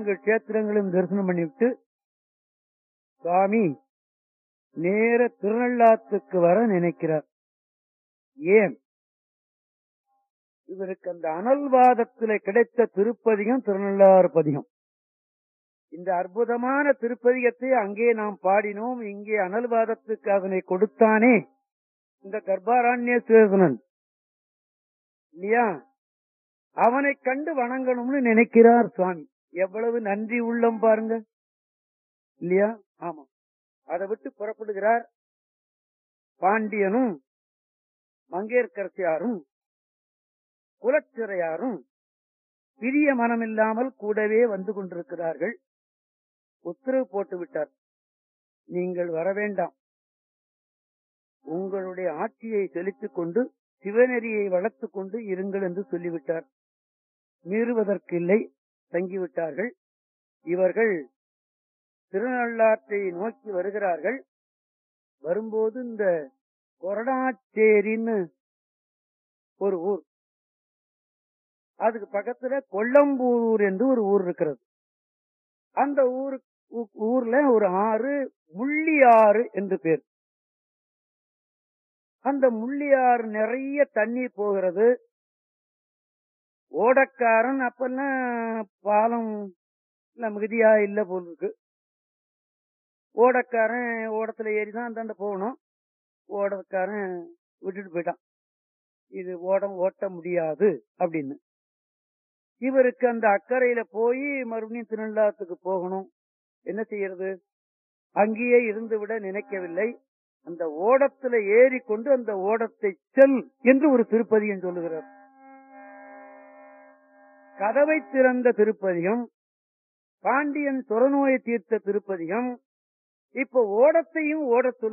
நான்கு கஷேத்திரங்களையும் தரிசனம் பண்ணிவிட்டு சுவாமி நேர திருநள்ளாத்துக்கு வர நினைக்கிறார் ஏன் இவருக்கு அந்த அனல்வாதத்திலே கிடைத்த திருப்பதிகம் திருநள்ளாறு பதிகம் இந்த அற்புதமான திருப்பதிகத்தை அங்கே நாம் பாடினோம் இங்கே அனல்வாதத்துக்கு அதனை கொடுத்தானே இந்த கர்ப்பாரண்ய சேதனன் இல்லையா அவனை கண்டு வணங்கணும்னு நினைக்கிறார் சுவாமி எவ்வளவு நன்றி உள்ளம் பாருங்க இல்லையா ஆமா அதை விட்டு புறப்படுகிறார் பாண்டியனும் மங்கேற்கரசியாரும் குலச்சிறையாரும் பிரிய மனமில்லாமல் கூடவே வந்து கொண்டிருக்கிறார்கள் உத்தரவு போட்டு விட்டார் நீங்கள் வர வேண்டாம் உங்களுடைய ஆட்சியை செலுத்திக் கொண்டு சிவநெறியை வளர்த்துக் கொண்டு இருங்கள் என்று சொல்லிவிட்டார் மீறுவதற்கில்லை தங்கிவிட்டார்கள் இவர்கள் திருநள்ளாற்றை நோக்கி வருகிறார்கள் வரும்போது இந்த கொரடாச்சேரின்னு ஒரு ஊர் அதுக்கு பக்கத்துல கொல்லம்பூர் என்று ஒரு ஊர் இருக்கிறது அந்த ஊரு ஊ- ஊர்ல ஒரு ஆறு முள்ளியாறு என்று பேர் அந்த முள்ளியாறு நிறைய தண்ணீர் போகிறது ஓடக்காரன் அப்பெல்லாம் பாலம் இல்ல மிகுதியா இல்ல போல் இருக்கு ஓடக்காரன் ஓடத்துல ஏறிதான் அந்தாண்ட போகணும் ஓடக்காரன் விட்டுட்டு போயிட்டான் இது ஓடம் ஓட்ட முடியாது அப்படின்னு இவருக்கு அந்த அக்கறையில போய் மறுபடியும் திருநள்ளாத்துக்கு போகணும் என்ன செய்யறது அங்கேயே இருந்து விட நினைக்கவில்லை அந்த ஓடத்துல ஏறிக்கொண்டு அந்த ஓடத்தை செல் என்று ஒரு திருப்பதியம் சொல்லுகிறார் கதவை திறந்த திருப்பதிகம் பாண்டியன் துறநோயை தீர்த்த திருப்பதிகம் இப்ப ஓடத்தையும் ஓடத் சொல்லி